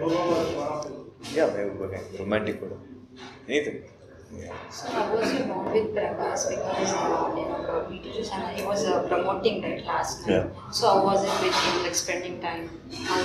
Yeah romantic కూడా anything So how was your bond with Prabhas? Because uh, నేను ఒక video చూసాను he was uh, promoting right last night. Yeah. So how was it with him like spending time? How-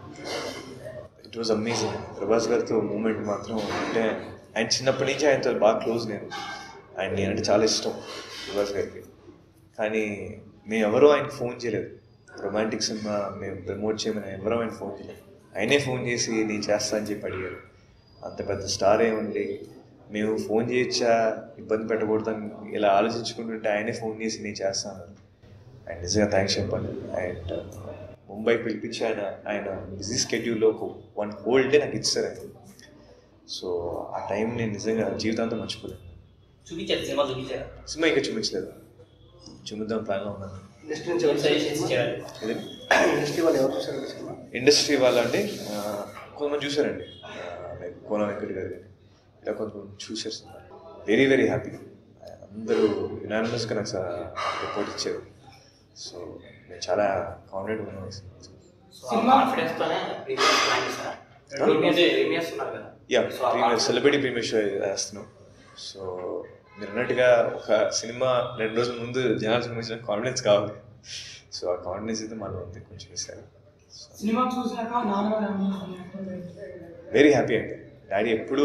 it was amazing Prabhas గారితో moment మాత్రం అంటే ఆయన చిన్నప్పటి నుంచి ఆయనతో బాగా క్లోజ్ నేను ఆయన నేనంటే చాలా ఇష్టం ప్రభాస్ గారికి కానీ మేము ఎవరో ఆయనకు ఫోన్ చేయలేదు రొమాంటిక్ సినిమా మేము ప్రమోట్ చేయమని ఎవరో ఆయన ఫోన్ చేయలేదు ఆయనే ఫోన్ చేసి నేను చేస్తా అని చెప్పి అడిగారు అంత పెద్ద స్టార్ ఏముండి మేము ఫోన్ చేయొచ్చా ఇబ్బంది పెట్టకూడదని ఇలా ఆలోచించుకుంటుంటే ఆయనే ఫోన్ చేసి నేను చేస్తాను అండ్ నిజంగా థ్యాంక్స్ చెప్పాలి అండ్ ముంబై పిలిపించి ఆయన ఆయన బిజీ స్కెడ్యూల్లో ఒక వన్ హోల్ డే నాకు ఇచ్చారు ఆయన సో ఆ టైం నేను నిజంగా జీవితాంతం మర్చిపోలేను చూపించారు సినిమా చూపించారు సినిమా ఇంకా చూపించలేదు చూపిద్దాం ప్లాన్లో ఉన్నాను ఇండస్ట్రీ నుంచి ఎవరు సజెషన్స్ చేయాలి ఇది ఇండస్ట్రీ వాళ్ళు ఎవరు చూసారు సినిమా ఇండస్ట్రీ వాళ్ళంటే ఆ, కొంతమంది చూసారండి లైక్ కోన వెంకట్ గారు కానీ ఇలా కొంతమంది చూసారు సినిమా వెరీ వెరీ హ్యాపీ అందరూ యునానిమస్గా నాకు రిపోర్ట్ ఇచ్చారు సో నేను చాలా కాన్ఫిడెంట్ ఉన్నాను సో ఆ కాన్ఫిడెన్స్ తోనే ప్రీమియర్స్ ప్లాన్ చేశారా ప్రీమియర్స్ ప్రీమియర్స్ ఉన్నారు కదా యా సో ఆ ప్రీమియర్ సెలబ్రిటీ ప్రీమియర్ షో వేస్తున్నాం సో మీరు అన్నట్టుగా ఒక సినిమా రెండు రోజుల ముందు జనాలకు సంబంధించిన కాన్ఫిడెన్స్ కావాలి సో ఆ కాన్ఫిడెన్స్ అయితే మనం ఉంది కొంచెం ఇస్తారు సినిమా చూసాక నాన్నగారు వెరీ హ్యాపీ అండి డాడీ ఎప్పుడూ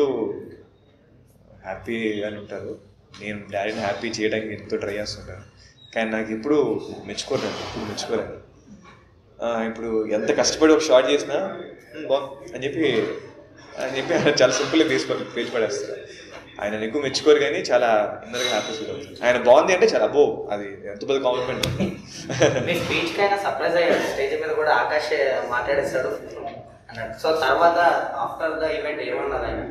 హ్యాపీగానే ఉంటారు నేను డాడీని హ్యాపీ చేయడానికి ఎంతో ట్రై చేస్తుంటాను కానీ నాకు ఎప్పుడు మెచ్చుకోరండి ఇప్పుడు మెచ్చుకోలేదు ఆ, ఇప్పుడు ఎంత కష్టపడి ఒక షార్ట్ చేసినా "ఉమ్, బాగుంది అని చెప్పి అని చెప్పి ఆయన చాలా సింపుల్గా తీసి పేజ్ పడేస్తారు ఆయన ఎక్కువ మెచ్చుకోరు కానీ చాలా ఇన్నర్గా హ్యాపీ ఫీల్ అవుతుంది ఆయన బాగుంది అంటే చాలా అబ్బో అది ఎంత పెద్ద కాంప్లిమెంట్ మీ స్పీచ్ కైనా సర్ప్రైజ్ అయ్యాడు స్టేజ్ మీద కూడా ఆకాష్ మాట్లాడేస్తాడు అన్నాడు సో తర్వాత ఆఫ్టర్ ద ఈవెంట్ ఏమన్నారు ఆయన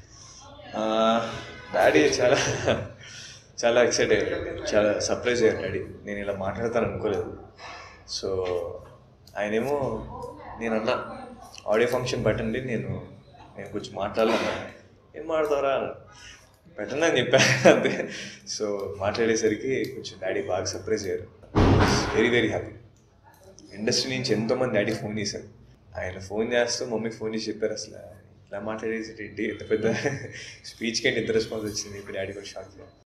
డాడీ చాలా చాలా ఎక్సైట్ అయ్యారు చాలా సర్ప్రైజ్ అయ్యారు డాడీ నేను ఇలా మాట్లాడతాను అనుకోలేదు సో ఆయనేమో నేను అన్నా ఆడియో ఫంక్షన్ పెట్టండి నేను నేను కొంచెం మాట్లాడాలన్నా ఏం మాట్లాడతారా పెట్టండి అని చెప్పాను అంతే సో మాట్లాడేసరికి కొంచెం డాడీ బాగా సర్ప్రైజ్ అయ్యారు వెరీ వెరీ హ్యాపీ ఇండస్ట్రీ నుంచి ఎంతోమంది డాడీ ఫోన్ చేశారు ఆయన ఫోన్ చేస్తూ మమ్మీకి ఫోన్ చేసి చెప్పారు అసలు ఇలా మాట్లాడేసి ఏంటి ఎంత పెద్ద స్పీచ్కి ఏంటి ఎంత రెస్పాన్స్ వచ్చింది ఇప్పుడు డాడీ కూడా షాక్